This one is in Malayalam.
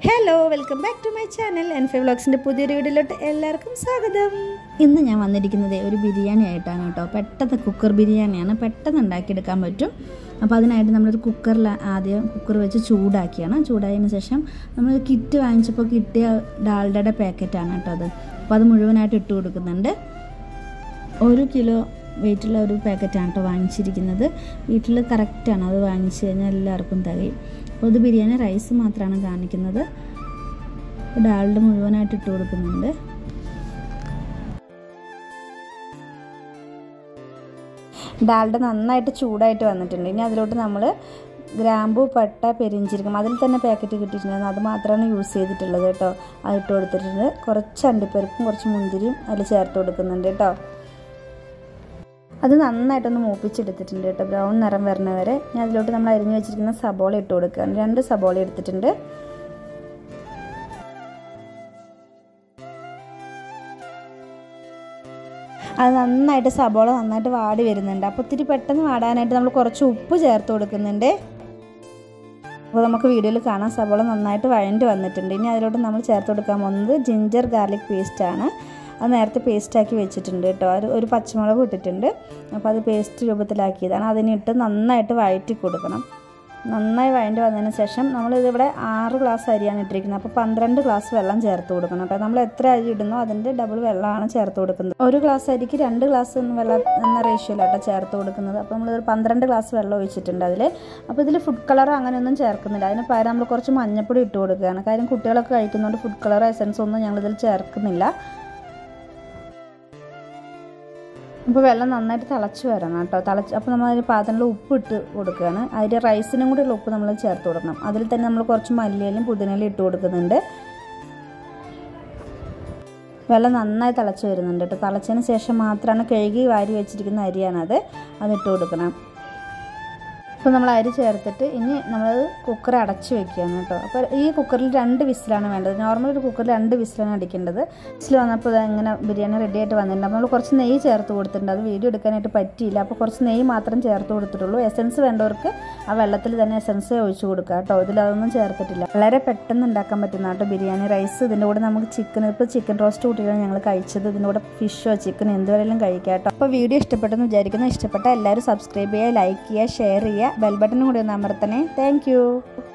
hello welcome back to my channel N five വ്ളോഗ്സിൻ്റെ പുതിയൊരു വീഡിയോയിലോട്ട് എല്ലാവർക്കും സ്വാഗതം ഇന്ന് ഞാൻ വന്നിരിക്കുന്നത് ഒരു ബിരിയാണി ആയിട്ടാണ് കേട്ടോ പെട്ടെന്ന് കുക്കർ ബിരിയാണിയാണ് പെട്ടെന്ന് ഉണ്ടാക്കിയെടുക്കാൻ പറ്റും അപ്പോൾ അതിനായിട്ട് നമ്മളൊരു കുക്കറിൽ ആദ്യം കുക്കർ വെച്ച് ചൂടാക്കിയാണ് ചൂടായതിന് ശേഷം നമ്മൾ കിറ്റ് വാങ്ങിച്ചപ്പോൾ കിട്ടിയ ഡാൽഡയുടെ പാക്കറ്റാണ് കേട്ടോ അത് അപ്പോൾ അത് മുഴുവനായിട്ട് ഇട്ട് കൊടുക്കുന്നുണ്ട് ഒരു കിലോ വെയിറ്റുള്ള ഒരു പാക്കറ്റാണ് കേട്ടോ വാങ്ങിച്ചിരിക്കുന്നത് വീട്ടിൽ കറക്റ്റാണ് അത് വാങ്ങിച്ചു കഴിഞ്ഞാൽ എല്ലാവർക്കും തികയും അപ്പോൾ ഇത് ബിരിയാണി റൈസ് മാത്രമാണ് കാണിക്കുന്നത് ഡാൽഡ് മുഴുവനായിട്ട് ഇട്ട് കൊടുക്കുന്നുണ്ട് ഡാൽഡ് നന്നായിട്ട് ചൂടായിട്ട് വന്നിട്ടുണ്ട് ഇനി അതിലോട്ട് നമ്മൾ ഗ്രാമ്പു പട്ട പെരിഞ്ചിരിക്കും അതിൽ തന്നെ പാക്കറ്റ് കിട്ടിയിട്ടുണ്ടായിരുന്നു അത് മാത്രമാണ് യൂസ് ചെയ്തിട്ടുള്ളത് കേട്ടോ അത് ഇട്ട് കൊടുത്തിട്ടുണ്ട് കുറച്ച് അണ്ടിപ്പരിപ്പും കുറച്ച് മുന്തിരിയും അതിൽ ചേർത്ത് കൊടുക്കുന്നുണ്ട് കേട്ടോ അത് നന്നായിട്ടൊന്ന് മൂപ്പിച്ചെടുത്തിട്ടുണ്ട് കേട്ടോ ബ്രൗൺ നിറം വരണ വരെ ഞാൻ അതിലോട്ട് നമ്മൾ അരിഞ്ഞു വെച്ചിരിക്കുന്ന സബോള ഇട്ട് കൊടുക്കുകയാണ് രണ്ട് സബോള എടുത്തിട്ടുണ്ട് അത് നന്നായിട്ട് സബോള നന്നായിട്ട് വാടി വരുന്നുണ്ട് അപ്പോൾ ഒത്തിരി പെട്ടെന്ന് വാടാനായിട്ട് നമ്മൾ കുറച്ച് ഉപ്പ് ചേർത്ത് കൊടുക്കുന്നുണ്ട് അപ്പോൾ നമുക്ക് വീഡിയോയിൽ കാണാം സബോള നന്നായിട്ട് വഴണ്ടി വന്നിട്ടുണ്ട് ഇനി അതിലോട്ട് നമ്മൾ ചേർത്ത് കൊടുക്കാൻ പോകുന്നത് ജിഞ്ചർ ഗാർലിക് പേസ്റ്റാണ് അത് നേരത്തെ പേസ്റ്റാക്കി വെച്ചിട്ടുണ്ട് കേട്ടോ അത് ഒരു പച്ചമുളക് ഇട്ടിട്ടുണ്ട് അപ്പോൾ അത് പേസ്റ്റ് രൂപത്തിലാക്കിയതാണ് അതിനിട്ട് നന്നായിട്ട് വഴറ്റി കൊടുക്കണം നന്നായി വഴണ്ടി വന്നതിന് ശേഷം നമ്മളിതിവിടെ ആറ് ഗ്ലാസ് അരിയാണ് ഇട്ടിരിക്കുന്നത് അപ്പോൾ പന്ത്രണ്ട് ഗ്ലാസ് വെള്ളം ചേർത്ത് കൊടുക്കണം കേട്ടോ നമ്മൾ എത്ര അരി ഇടുന്നോ അതിൻ്റെ ഡബിൾ വെള്ളമാണ് ചേർത്ത് കൊടുക്കുന്നത് ഒരു ഗ്ലാസ് അരിക്ക് രണ്ട് ഗ്ലാസ് വെള്ളം എന്ന റേഷ്യോയിലാട്ടോ ചേർത്ത് കൊടുക്കുന്നത് അപ്പോൾ നമ്മൾ പന്ത്രണ്ട് ഗ്ലാസ് വെള്ളം ഒഴിച്ചിട്ടുണ്ട് അതിൽ അപ്പോൾ ഇതിൽ ഫുഡ് കളർ അങ്ങനെയൊന്നും ചേർക്കുന്നില്ല അതിന് പകരം നമ്മൾ കുറച്ച് മഞ്ഞപ്പൊടി ഇട്ട് കൊടുക്കുകയാണ് കാര്യം കുട്ടികളൊക്കെ കഴിക്കുന്നതുകൊണ്ട് ഫുഡ് കളർ എസൻസ് ഒന്നും ഞങ്ങളിതിൽ ചേർക്കുന്നില്ല അപ്പോൾ വെള്ളം നന്നായിട്ട് തിളച്ച് വരണം കേട്ടോ തിളച്ച് അപ്പോൾ നമ്മൾ അതിന് പാത്രത്തിൽ ഉപ്പ് ഇട്ട് കൊടുക്കുകയാണ് അതിൻ്റെ റൈസിനും കൂടിയുള്ള ഉപ്പ് നമ്മൾ ചേർത്ത് കൊടുക്കണം അതിൽ തന്നെ നമ്മൾ കുറച്ച് മല്ലിയിലും പുതിനയിലും ഇട്ട് കൊടുക്കുന്നുണ്ട് വെള്ളം നന്നായി തിളച്ച് വരുന്നുണ്ട് കേട്ടോ തിളച്ചതിന് ശേഷം മാത്രമാണ് കഴുകി വാരി വെച്ചിരിക്കുന്ന അരിയാണത് അത് ഇട്ട് കൊടുക്കണം അപ്പോൾ നമ്മൾ അരി ചേർത്തിട്ട് ഇനി നമ്മളത് കുക്കർ അടച്ച് വെക്കുകയാണ് കേട്ടോ അപ്പോൾ ഈ കുക്കറിൽ രണ്ട് വിസിലാണ് വേണ്ടത് നോർമൽ ഒരു കുക്കറിൽ രണ്ട് വിസിലാണ് അടിക്കേണ്ടത് വിസിൽ വന്നപ്പോൾ ഇത് ഇങ്ങനെ ബിരിയാണി റെഡി ആയിട്ട് വന്നിട്ടുണ്ട് അപ്പോൾ നമ്മൾ കുറച്ച് നെയ്യ് ചേർത്ത് കൊടുത്തിട്ടുണ്ട് അത് വീഡിയോ എടുക്കാനായിട്ട് പറ്റിയില്ല അപ്പോൾ കുറച്ച് നെയ്യ് മാത്രം ചേർത്ത് കൊടുത്തിട്ടുള്ളൂ എസൻസ് വേണ്ടവർക്ക് ആ വെള്ളത്തിൽ തന്നെ എസൻസ് ഒഴിച്ച് കൊടുക്കുക കേട്ടോ ഇതിലതൊന്നും ചേർത്തിട്ടില്ല വളരെ പെട്ടെന്ന് ഉണ്ടാക്കാൻ പറ്റുന്ന കേട്ടോ ബിരിയാണി റൈസ് ഇതിൻ്റെ കൂടെ നമുക്ക് ചിക്കൻ ഇപ്പോൾ ചിക്കൻ റോസ്റ്റ് കൂട്ടിയാണ് ഞങ്ങൾ കഴിച്ചത് ഇതിൻ്റെ കൂടെ ഫിഷോ ചിക്കൻ എന്ത് വേണമെങ്കിലും കഴിക്കാം കേട്ടോ അപ്പോൾ വീഡിയോ ഇഷ്ടപ്പെട്ടെന്ന് വിചാരിക്കുന്നു ഇഷ്ടപ്പെട്ട എല്ലാവരും സബ്സ്ക്രൈബ് ചെയ്യുക ലൈക്ക് ചെയ്യുക ഷെയർ ചെയ്യുക ബെൽ ബട്ടനും കൂടി ഒന്ന് അമർത്തണേ താങ്ക്